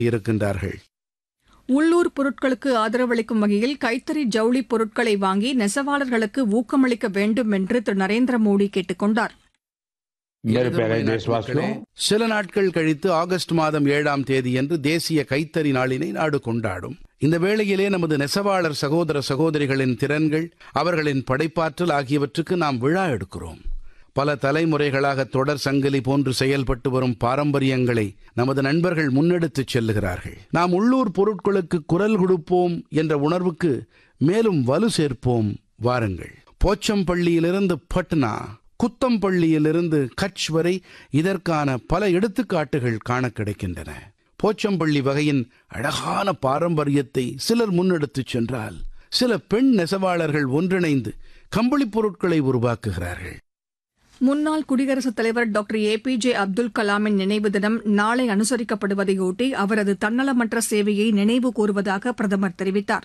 இருக்கின்றார்கள் உள்ளூர் பொருட்களுக்கு ஆதரவளிக்கும் வகையில் கைத்தறி ஜவுளி பொருட்களை வாங்கி நெசவாளர்களுக்கு ஊக்கமளிக்க வேண்டும் என்று திரு நரேந்திர மோடி கேட்டுக் கொண்டார் मेरे प्यारे எனதருமை देशवासियों நாட்டுமக்களே, சில நாட்கள் கழித்து ஆகஸ்ட் மாதம் ஏழாம் தேதியன்று தேசிய கைத்தறி நாளினை நாடு கொண்டாடும் இந்த வேளையிலே நமது நெசவாளர் சகோதர சகோதரிகளின் திறன்கள் அவர்களின் படைப்பாற்றல் ஆகியவற்றுக்கு நாம் விழா எடுக்கிறோம் பல தலைமுறைகளாக தொடர் சங்கிலி போன்று செயல்பட்டு வரும் பாரம்பரியங்களை நமது நண்பர்கள் முன்னெடுத்துச் செல்லுகிறார்கள் நாம் உள்ளூர் பொருட்களுக்கு குரல் கொடுப்போம் என்ற உணர்வுக்கு மேலும் வலு சேர்ப்போம் வாருங்கள் போச்சம்பள்ளியிலிருந்து பட்னா குத்தம்பள்ளியிலிருந்து கட்ச் வரை இதற்கான பல எடுத்துக்காட்டுகள் காண கிடைக்கின்றன போச்சம்பள்ளி வகையின் அழகான பாரம்பரியத்தை சிலர் முன்னெடுத்துச் சென்றால் சில பெண் நெசவாளர்கள் ஒன்றிணைந்து கம்பளிப் பொருட்களை உருவாக்குகிறார்கள் முன்னாள் குடியரசுத் தலைவர் doctor A P J Abdul கலாமின் நினைவு தினம் நாளை அனுசரிக்கப்படுவதையொட்டி அவரது தன்னலமற்ற சேவையை நினைவு கூறுவதாக பிரதமர் தெரிவித்தார்